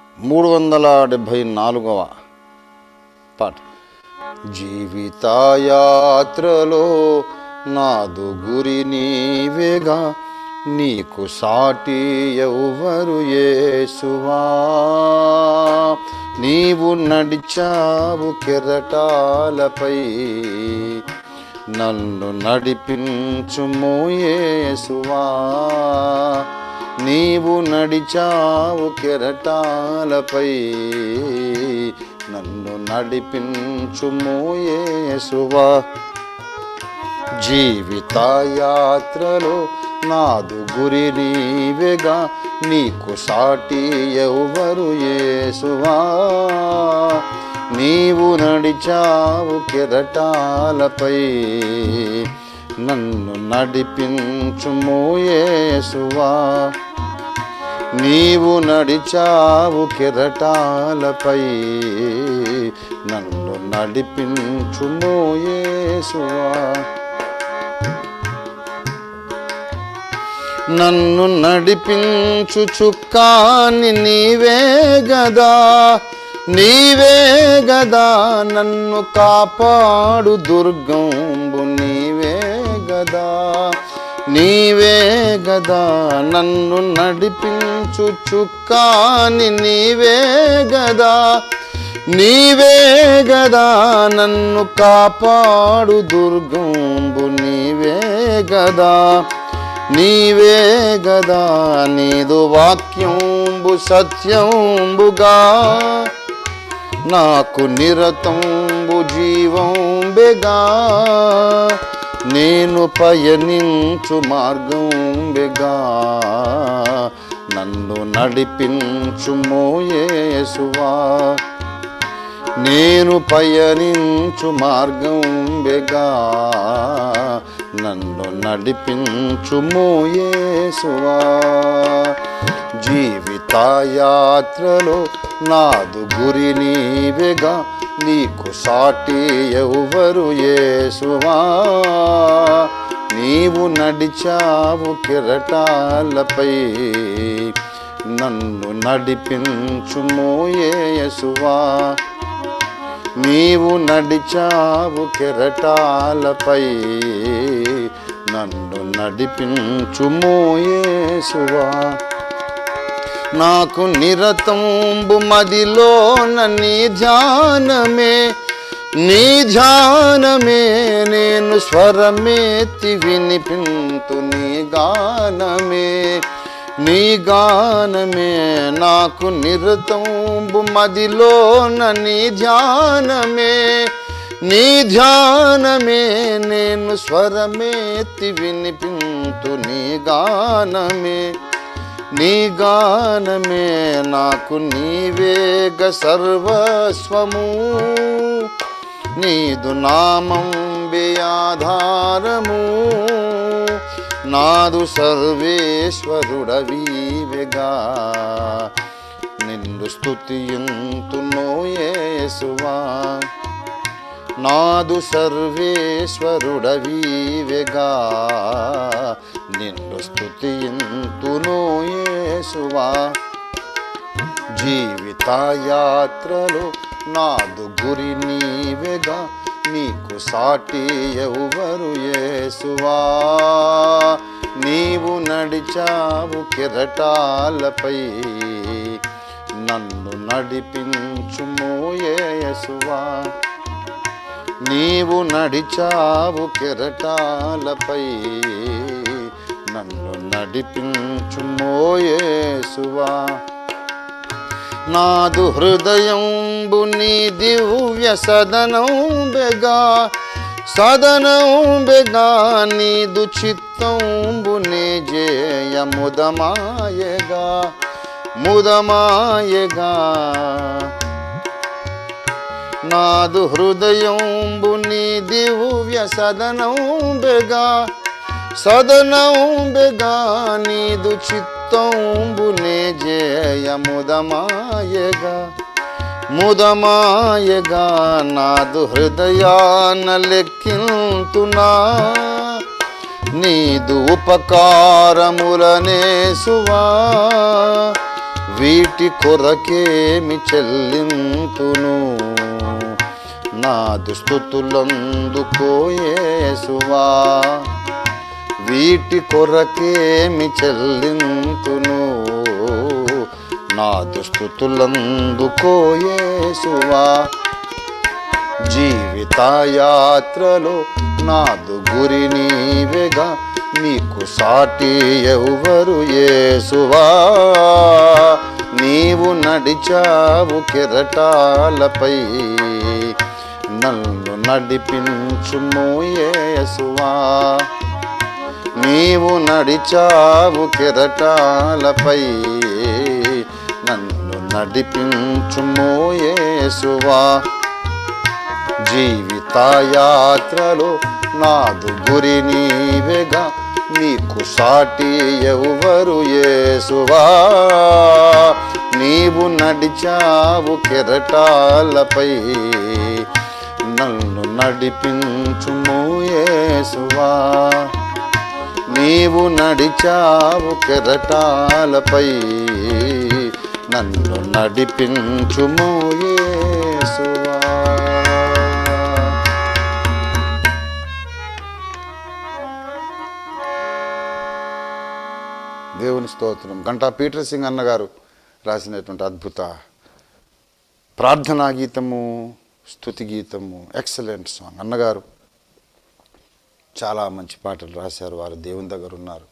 మూడు వందల డెబ్భై నాలుగవ పాట జీవితాయాత్రలో నాదు గురి నీవేగా నీకు సాటి ఎవ్వరు యేసువా నీవు నడిచావు కెరటాలపై నన్ను నడిపించుము యేసువా నీవు నడిచావు కెరటాలపై నన్ను నడిపించుము యేసువా జీవితాయాత్రలో నాదు గురి నీవేగా నీకు సాటి ఎవ్వరు యేసువా నీవు నడిచావు కెరటాలపై నన్ను నడిపించుము యేసువా నీవు నడిచావు కెరటాలపై నన్ను నడిపించుము యేసువా నన్ను నడిపించు చుక్కాని నీవే గదా నీవే గదా నన్ను కాపాడు దుర్గంబు నీవే గదా నీవే గదా నన్ను నడిపించు చుక్కాని నీవే గదా నీవే గదా నన్ను కాపాడు దుర్గంబు నీవే గదా నీవే గదా నీదు వాక్యంబు సత్యంబుగా నాకు నిరతంబు జీవం బెగా నేను పయనించు మార్గం బెగా నన్ను నడిపించుమో యేసువా నేను పయనించు మార్గం బెగా నన్ను నడిపించుము యేసువా జీవితాయాత్రలో నాదు గురి నీవెగా నీకు సాటి ఎవ్వరు యేసువా నీవు నడిచావు కిరటాలపై నన్ను నడిపించుము యేసువా నీవు నడిచావు కెరటాలపై నన్ను నడిపించుము యేసువా నాకు నిరతంబు మదిలోన నీ ధ్యానమే నీ ధ్యానమే నేను స్వరమేతి వినిపింతు నీ గానమే నీ గానమే నాకు నిరతంబు మదిలోన నీ ధ్యానమే నీ ధ్యానమే నేను స్వరమేతి వినిపింతు నీ గానమే నీ గానమే నాకు నీవేగ సర్వస్వము నీదు నామం ఆధారము నాదు సర్వేశ్వరుడవీవెగా నిన్ను స్తుతియుంతునో యేసువా నాదు సర్వేశ్వరుడవీవెగా నిన్ను స్తుతియుంతునో యేసువా జీవితాయాత్రలో నాదు గురి నీవెగా నీకు సాటి ఎవ్వరు యేసువా నీవు నడిచావు కెరటాలపై నన్ను నడిపించుమో యేసువా నీవు నడిచావు కెరటాలపై నన్ను నడిపించుమో యేసువా నాదు హృదయంబు నీ దివ్య సదనం బెగా సదనం బెగా నీదు చిత్తంబు నే జేయ ముదమాయగా ముదమాయగా నాదు హృదయంబు నీ దివ్య సదనం బెగా సదనం బెగా నీదు చిత్తంబు నే జేయ ముదమాయగా ముదమాయగా నాదు హృదయాన లెక్కింతునా నీదు ఉపకారములనే సువా వీటి కొరకేమి చెల్లింతును నా దుస్థుతులందుకోయేసువా వీటి కొరకేమి చెల్లింతును నా దుస్థుతులందుకోయేసువా జీవితయాత్రలో నాదు గురి నీవెగా నీకు సాటి ఎవ్వరు యేసువా నీవు నడిచావు కెరటాలపై నన్ను నడిపించుము యేసువా నీవు నడిచావు కెరటాలపై నన్ను నడిపించుము యేసువా జీవితయాత్రలో నాదు గురి నీవెగా నీకు సాటి ఎవ్వరు యేసువా నీవు నడిచావు కెరటాలపై నన్ను నడిపించుము యేసువా నీవు నడిచావు కెరటాలపై నన్ను నడిపించుము యేసువా దేవుని స్తోత్రం గంటా పీటర్ సింగ్ అన్నగారు రాసినటువంటి అద్భుత ప్రార్థనా గీతము స్తుతి గీతము ఎక్సలెంట్ సాంగ్ అన్నగారు చాలా మంచి పాటలు రాశారు వారు దేవుని దగ్గర ఉన్నారు